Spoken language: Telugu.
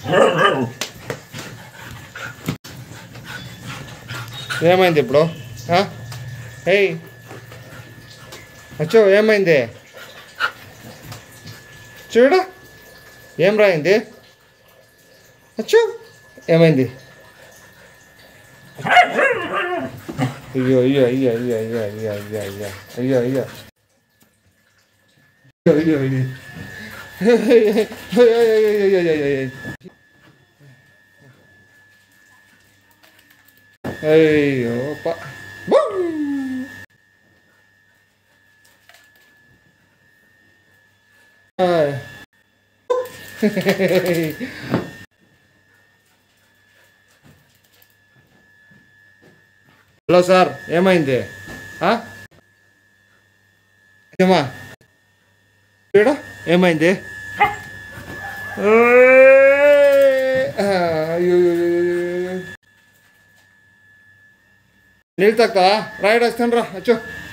ఏమైంది ఇప్పుడు ఆ? ఏయ్ అచ్చో ఏమైంది చూడు ఏం రాయింది అచ్చో ఏమైంది అయ్యో అయ్యో అయ్యో అయ్యో అయ్యో అయ్యో అయ్యో అయ్యో అయ్యో అయ్యో అయ్యో అయ్యో అయ్యో పా హలో సార్ ఏమైంది ఆ? ఏమా చూడ ఏమైంది ఆ, అయ్యో, అయ్యో, అయ్యో, అయ్యో. నీళ్ళు తక్కువ రాయడు వస్తాను రా అచ్చో